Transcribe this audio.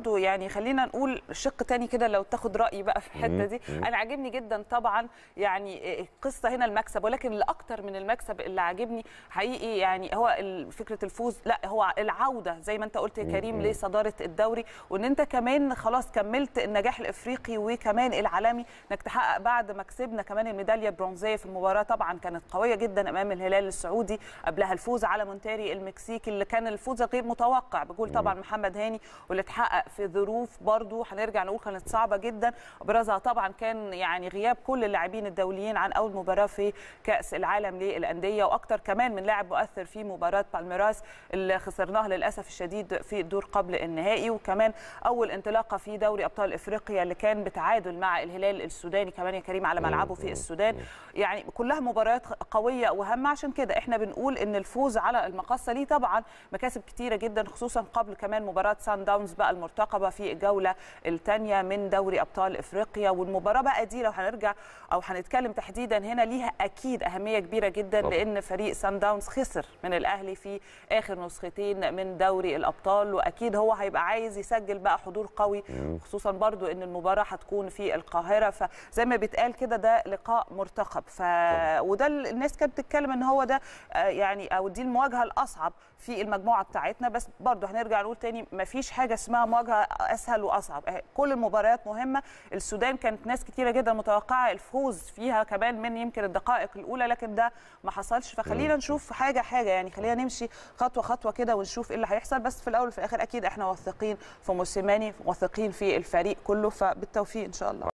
برضو يعني خلينا نقول شق تاني كده لو تاخد رايي بقى في الحته دي انا عاجبني جدا طبعا يعني القصه هنا المكسب ولكن الاكتر من المكسب اللي عاجبني حقيقي يعني هو ال- فكره الفوز لا هو العوده زي ما انت قلت يا كريم لصداره الدوري وان انت كمان خلاص كملت النجاح الافريقي وكمان العالمي انك تحقق بعد ما كسبنا كمان الميداليه البرونزيه في المباراه طبعا كانت قويه جدا امام الهلال السعودي قبلها الفوز على مونتاري المكسيكي اللي كان الفوز غير متوقع بجول طبعا محمد هاني واللي اتحقق في ظروف برضو هنرجع نقول كانت صعبه جدا ابرزها طبعا كان يعني غياب كل اللاعبين الدوليين عن اول مباراه في كاس العالم للانديه واكتر كمان من لاعب مؤثر في مباراه بالميراس اللي خسرناها للاسف الشديد في الدور قبل النهائي وكمان اول انطلاقه في دوري ابطال افريقيا اللي كان بتعادل مع الهلال السوداني كمان يا كريم على ملعبه في السودان يعني كلها مباريات قويه وهامه عشان كده احنا بنقول ان الفوز على المقصه ليه طبعا مكاسب كتيره جدا خصوصا قبل كمان مباراه سان داونز بقى المرتقبه في الجوله الثانيه من دوري ابطال افريقيا والمباراه بقى دي لو هنرجع او هنتكلم تحديدا هنا ليها اكيد اهميه كبيره جدا طبعاً. لان فريق سان داونز خسر من الاهلي في اخر نسختين من دوري الابطال واكيد هو هيبقى عايز يسجل بقى حضور قوي خصوصا برضو ان المباراه هتكون في القاهره فزي ما بيتقال كده ده لقاء مرتقب ف وده ال- الناس كانت بتتكلم ان هو ده آه، يعني او دي المواجهه الاصعب في المجموعه بتاعتنا بس برضو هنرجع نقول تاني مفيش حاجه اسمها مواجهه اسهل واصعب آه، كل المباريات مهمه السودان كانت ناس كتيره جدا متوقعه الفوز فيها كمان من يمكن الدقائق الاولى لكن ده ما حصلش فخلينا نشوف حاجه حاجه يعني خلينا نمشي خطوه خطوه كده ونشوف ايه اللي هيحصل بس في الاول وفي الاخر اكيد احنا واثقين في موسيماني واثقين في الفريق كله فبالتوفيق ان شاء الله